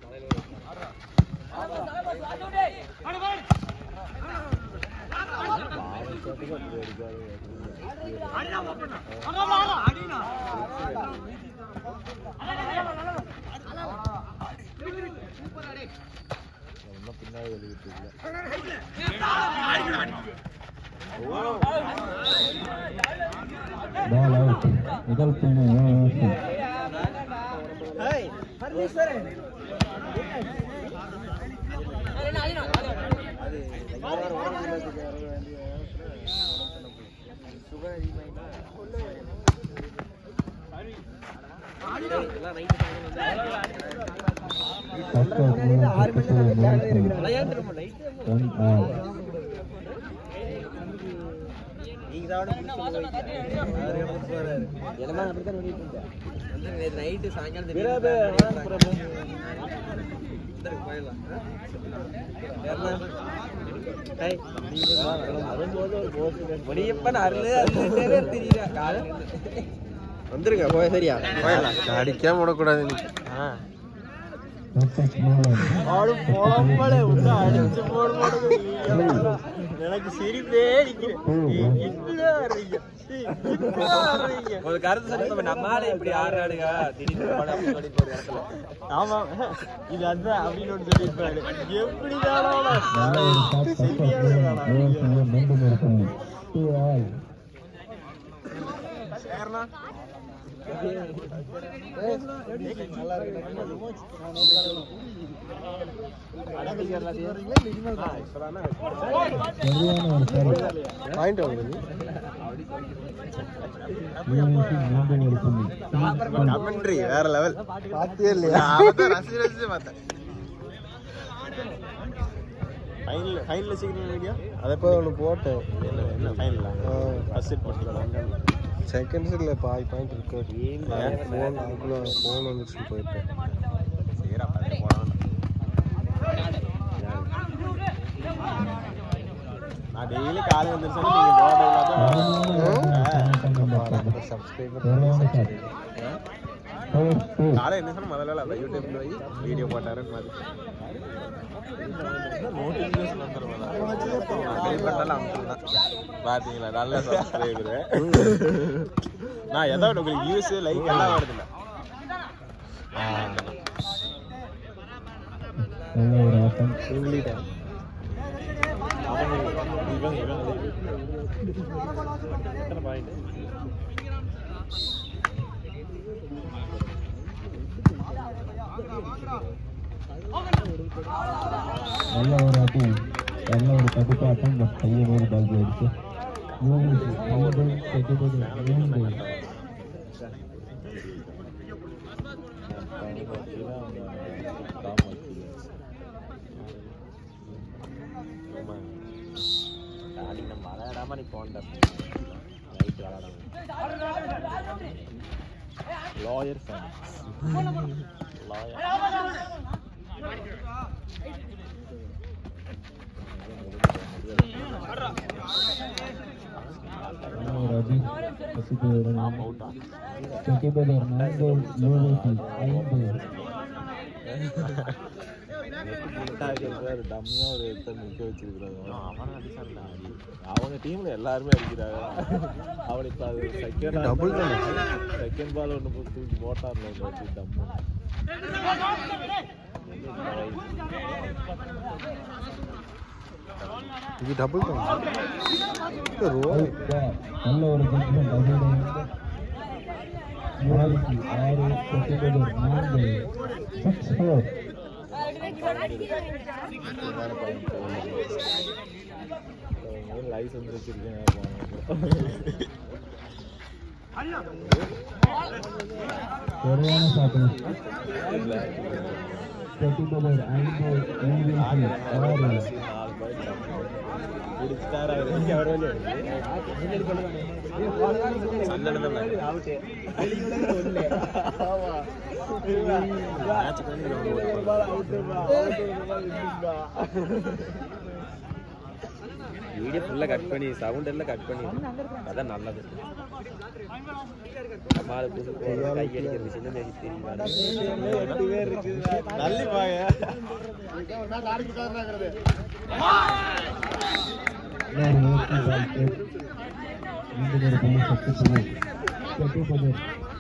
ஒன்றும் பின்னாடி வெளியிட்டு இல்லை பால் அவுட் முதல் புள்ளி யோசி ஆறு மணி ஒன் ஆல் நைட்டு சாயங்காலம் முடியப்பன் அருள் தெரியல வந்துருங்க போய் சரியா போயிடலாம் அடிக்காம விடக்கூடாது இன்னைக்கு டாக்டர் மோகன் ஆடு போலம்பளே விட்டு அடிச்சு போட மாட்டேங்குது எனக்கு சிரிப்பே ஒரு கருத்து சொல்லி நம்ம ஆளு இப்படி ஆடுறாடுங்க திடீர்னு படம் சொல்லி போற இடத்துல ஆமா இது அதான் அப்படின்னு ஒன்று சொல்லியிருப்பாரு எப்படி நல்ல ஒரு ஷாட் சக்சஸ் யோசி மீண்டும் ஒரு புள்ளி டூ ஆல் சரியான ஒரு சர்வ் பாயிண்ட் வாங்குறது யோசி மீண்டும் ஒரு புள்ளி கமெண்ட்ரி வேற லெவல் பாத்தியே இல்லையா அவதான் ரசி ரசிச்சு பார்த்தேன் ஃபைனல் ஃபைனல் சீக்கிரம் வீடியோ அதை போய் ஒன்று போட்டேன் என்ன என்ன ஃபைனலா ஃபர்ஸ்ட் செட் போட்டுக்கலாம் செகண்ட் செட்ல பாய் பாயிண்ட் இருக்கு ஃபோன் அதுக்குள்ள ஃபோன் வந்துச்சுன்னு போயிட்டேன் சரி அப்போ அதில் போகலாம் நான் டெய்லி காலை வந்துருச்சேன் நீங்கள் போட சப்ஸ்கிரைபர் சரியான ஷாட் ஃபோர் டூ காலை என்ன சொன்ன முதல்ல அந்த யூடியூப்ல போய் வீடியோ போட்டாருன்னு மாதிரி நோட்டிஃபிகேஷன் வந்துடும் டெலிட் பண்ணாலும் அமுச்சுதான் பார்த்தீங்களா நல்ல சப்ஸ்கிரைபரு நான் எதோ ஒண்ணு உங்களுக்கு வியூஸ் லைக் எல்லாம் வருதுல்ல நல்ல ஒரு ஆட்டம் இங்கிலீஷ் அவங்க இவங்க இவங்க எத்தனை பாயிண்ட் நல்ல ஒரு அடி நல்ல ஒரு தடுப்பாட்டம் பட் கையில் ஒரு பால் போயிடுச்சு மூணு ஐந்து கெட்டுப்பது மூன்று நம்ம விளையாடாம நீ போண்ட ரைட் விளையாடாம லாயர் லாயர் நல்ல ஒரு அடி பசித்து கெட்டுப்பது நான்கு யூனிசி ஐந்து டம்மியா ஒரு இடத்த நிக்க வச்சிருக்கிறாங்க அவன் அடிச்சான்டா அவங்க டீம்ல எல்லாருமே அடிக்கிறாங்க அவன் இப்ப அது செகண்ட் Double தானே? செகண்ட் பால் ஒன்று போட்டு தூக்கி போட்டார்ல ஒரு வாட்டி டம்மு இது டபுள் தான் நல்ல ஒரு ஜட்மெண்ட் அதோட யூனிசி ஆறு கெட்டுப்பது நான்கு சிக்ஸ் ஃபோர் லைசன்ஸ் வச்சிருக்கேன் சரியான ஷாட்டு கெட்டுப்பது ஐந்து யூனிசி ஆறு பிடிச்சிட்டாரு அவர் இங்க அவர் வழி சந்தனம் தான் மேட்ச் பண்ணி வீடியோ ஃபுல்லாக கட் பண்ணி சவுண்ட் எல்லாம் கட் பண்ணி அதான் நல்லது மாடு புது போடுறது, கை அடிக்கிறது சின்ன பேசி தெரியும் நல்லி பாய இன்னொரு முயற்சி பால் கேட் மீண்டும் ஒரு பள்ளி சக்தி பள்ளி சக்தி பள்ளி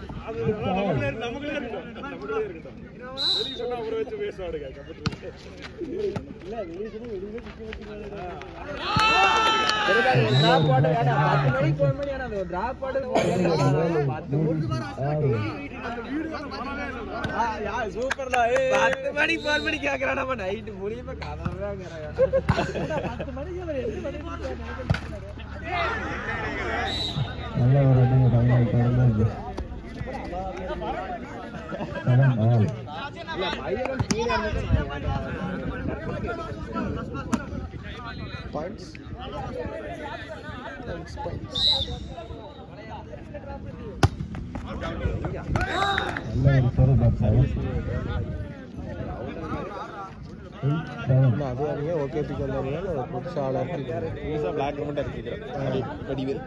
சூப்பர்டா பத்து மணிக்கு ஃபோன் பண்ணி கேட்கறான் நம்ம நைட்டு முடியுமா நல்ல ஒரு அடிங்க தமிழ் தொடர்ந்து seven all points points points நல்ல ஒரு சர்வ் பாக்ஸ் எயிட் செவன் இல்லை அது அறிய ஓகே பிக் வந்தாங்க புதுசாக ஆளாக இருக்கு புதுசாக பிளாக் மட்டும் அடிச்சுக்கிறேன் வடிவேல்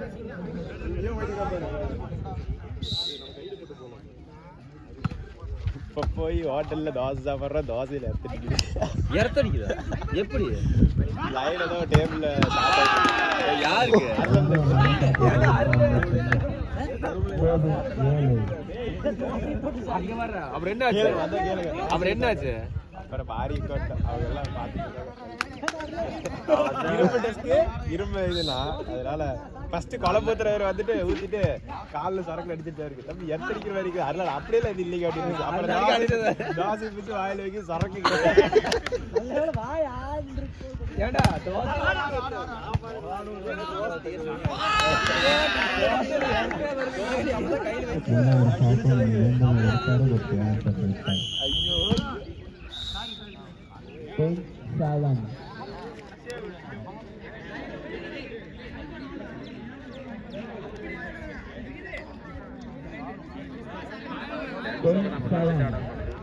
இப்போ போய் ஹோட்டலில் தோசை சாப்பிட்ற தோசையில் எடுத்துட்டு இறத்தடிக்குதா எப்படி லைன் ஏதோ டேபிளில் சாப்பிட்டு யாருக்கு அங்க வர்ற அப்புறம் என்ன ஆச்சு கேளுங்க, அதான் கேளுங்க. அப்புறம் என்ன ஆச்சு அப்புறம் பாரி கோட்டை அவங்க எல்லாம் பார்த்துட்டு இரும்பு டெஸ்க்கு இரும்பு இதுனா அதனால ஃபர்ஸ்ட் கொலை பூத்துறவர் வந்துட்டு ஊத்திட்டு காலில் சரக்கு அடிச்சுட்டு இருக்கு தம்பி எத்தடிக்கிற வரைக்கும் அதனால அப்படியே இல்லை இது இல்லைங்க அப்படின்னு அப்புறம் தோசை- தோசை பிடிச்சி வாயில வைக்க சரக்கு ஏண்டா நல்ல ஒரு சாப்பிட வேண்டும் ஒரு சர்வ் ஒரு ஆன்சர் வைத்தார் ஐயோ ten seven ten seven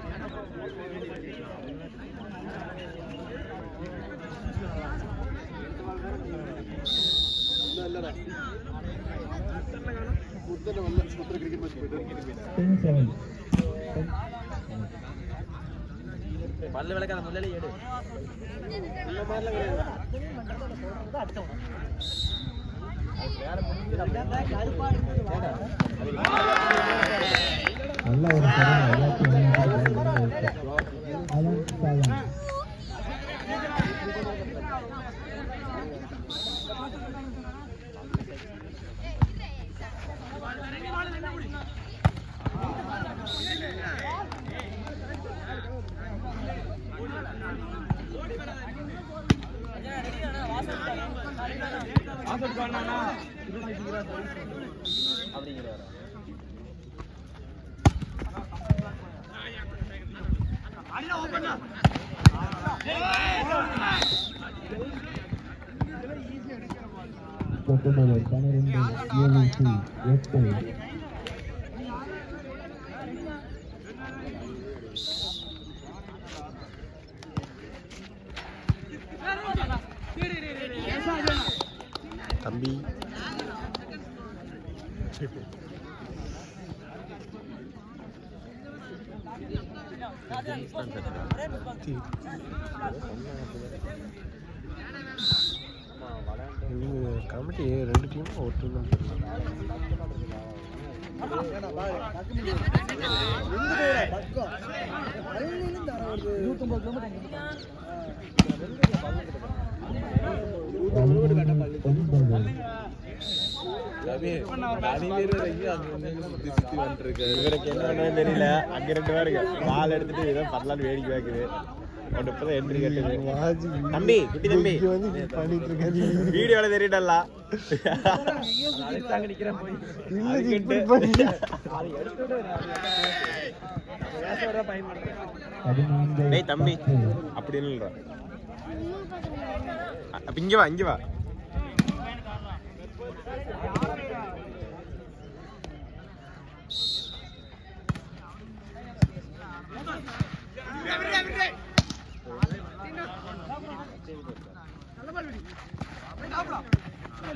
ten seven பல்லு விளக்காத முன்னாலே எடு நல்ல ஒரு சர்வ் எல்லாத்தையும் அவன் செவன் பத்தொன்பது பன்னிரெண்டு ஏழு எட்டு தம்பி இவங்க கமிட்டி ரெண்டு டீம் ஒரு டீம் ஒன்பது இவருக்கு என்ன தெரியல அங்க ரெண்டு பேருக்கு பால் எடுத்துட்டு ஏதோ பரலான்னு வேடிக்கை வைக்குது ஒன்று இப்பதான் என்ட்ரி கட்டுது வாஜி தம்பி குட்டி தம்பி இங்க வந்து இப்படி பண்ணிட்டு இருக்காரு வீடியோல தெரியட்டல்ல இல்ல ஜி, இப்படி பண்ணி பதினைந்து டேய் தம்பி பத்து. அப்படின்னு இல்ல அப்ப இங்க வா இங்க வா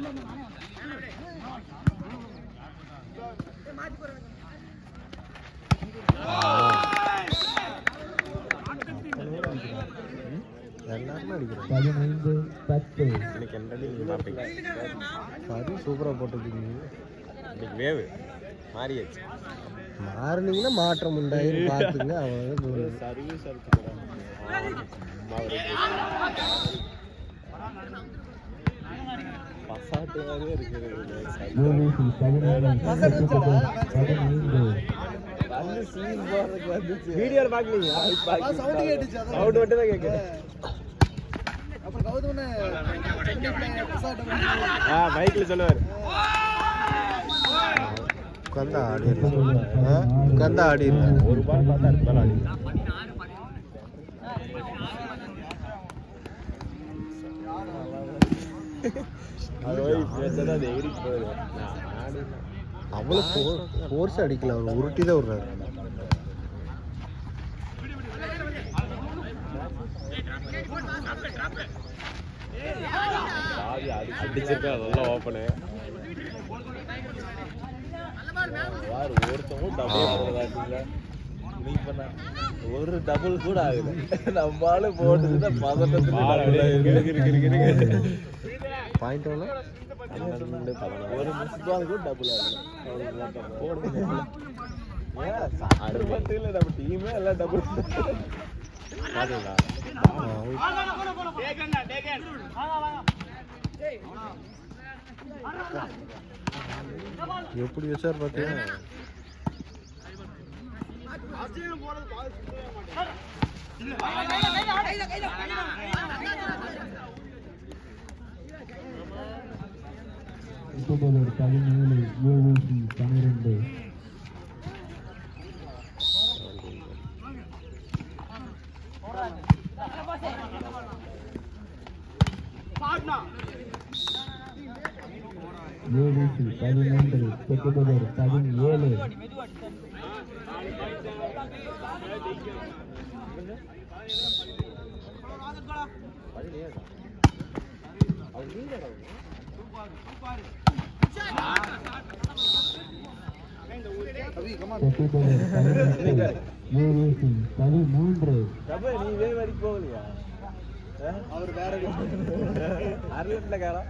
எல்லாருமே அடிக்கிறாங்க பதினைந்து பத்து இன்னைக்கு என்னடி நீங்க பார்ப்பீங்க சரி சூப்பராக போட்டுருக்கீங்க இன்னைக்கு வேவு மாறியாச்சு மாறினீங்கன்னா மாற்றம் உண்டாயிரு பார்த்துங்க அவ்வளோ சர்வீஸ் பசாட்டுவாகவே இருக்குது யூபிசி பதினேழு பதினைந்து வீடியோல பாக்கலீங்க அவுட் மட்டும் தான் கேக்குறேன் ஆ மைக்ல சொல்லுவாரு உட்காந்து ஆடிடலாம் ஆ உட்காந்து ஆடிடலாம் ஒரு பால் பார்த்தா அடுத்த பால் ஆடி அது போய் பேசதான் அது எகிரி போகுது நான் ஆடினேன் அவ்வளோ ஃபோர்ஸ் அடிக்கல அவர் உருட்டி தான் விடுறாரு பாதி அடி அடிச்சிருக்கா நல்லா ஓப்பனு யார் ஒருத்தவங்க டபுள் போடுறதாச்சுங்க நீ பண்ண ஒரு டபுள் கூட ஆகுது நம்ம ஆளு போட்டுட்டு பதட்டத்துக்கு பாயிண்ட் எவ்வளோ ஒரு மிஸ் பால் கூட டபுள் ஆகுது போடுங்க அறுபத்துல நம்ம டீமே எல்லாம் டபுள் பாத்தீங்களா எப்படி வச்சார் பார்த்தியா இப்போது பதினேழு யூபிசி பன்னிரெண்டு யூபிசி பதிமூன்று செக்குபவர் பதினேழு செக்குபவர் பதினெட்டு யூபிசி பதிமூன்று டபுள் நீ இதே மாதிரி போகலையா அவர் வேற அருளட்ல காரா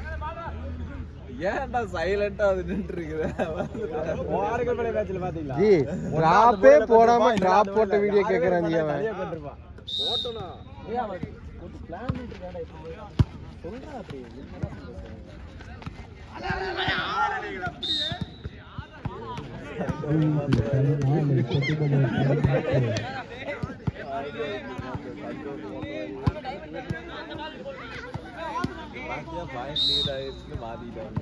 ஏன்டா சைலண்டா அது நின்று இருக்குது ஓரங்கள் பழைய மேட்ச்ல பாத்தீங்களா ஜி டிராப்பே போடாம டிராப் போட்ட வீடியோ கேட்குறான் ஜி அவன் போட்டோனா ஏய் அவன் கொஞ்சம் பிளான் பண்ணிருக்காடா இப்போ சொல்றா அப்படி என்னடா சொல்ற யூபிசி பதினாலு செக்குபவர் பதினெட்டு பாத்தியா பாயிண்ட் லீட் ஆயிடுச்சுன்னு மாத்திட்டாங்க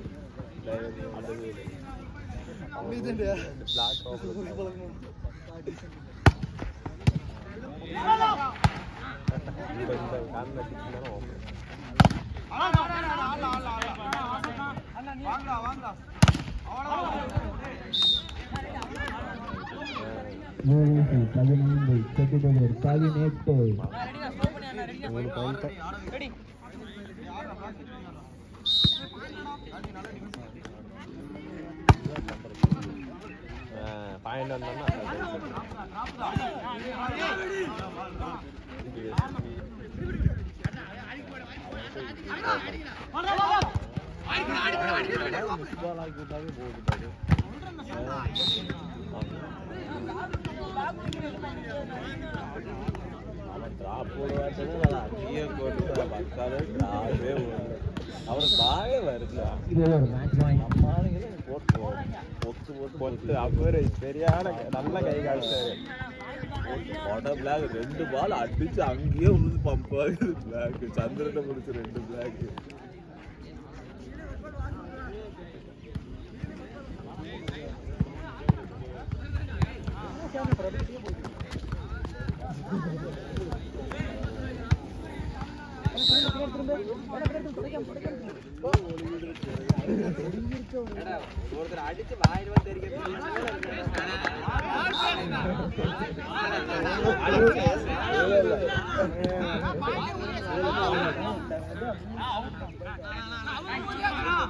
பிளாக் யூபிசி பதினைந்து செக்குபவர் பதினெட்டு மூணு பாயிண்ட் பாயிண்ட் வந்தோம்னா அவர் பாயே வருது இது ஒரு மேட்ச் பாயிண்ட் பொத்து அவரு சரியான நல்ல கை காமிச்சாரு கொடை பிளாக் ரெண்டு பால் அடிச்சு அங்கேயே உழுது பம்ப் ஆகுது பிளாக் சந்திரனை முடிச்சு ரெண்டு பிளாக் ஒருத்தர் அடிச்சு வாயிடுவா தெரியும்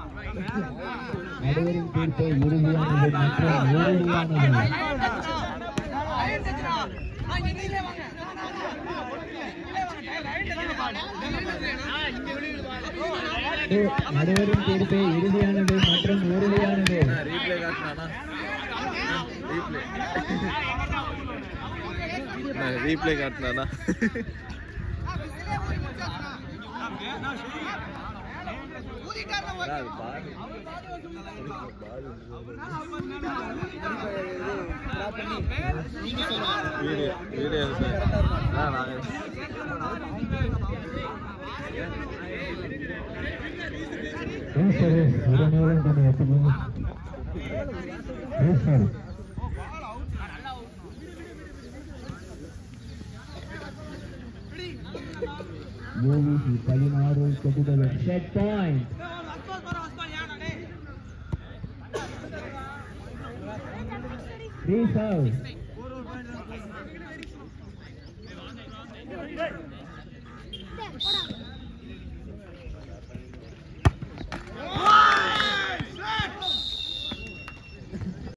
மற்றும் உறுதியானது நடுவரின் தீர்ப்பு இறுதியானது மற்றும் உறுதியானது ரீப்ளே காட்டினானா ரீப்ளே ரீப்ளே காட்டினானா அது பாரு வீடியோ வீடியோ ஆ நாங்கள் சரி ஒரு நேரம் பண்ணி எடுத்துக்கோங்க சரி யோகி பதினாறு கட்டுதல் செட் பாயிண்ட் Free serve.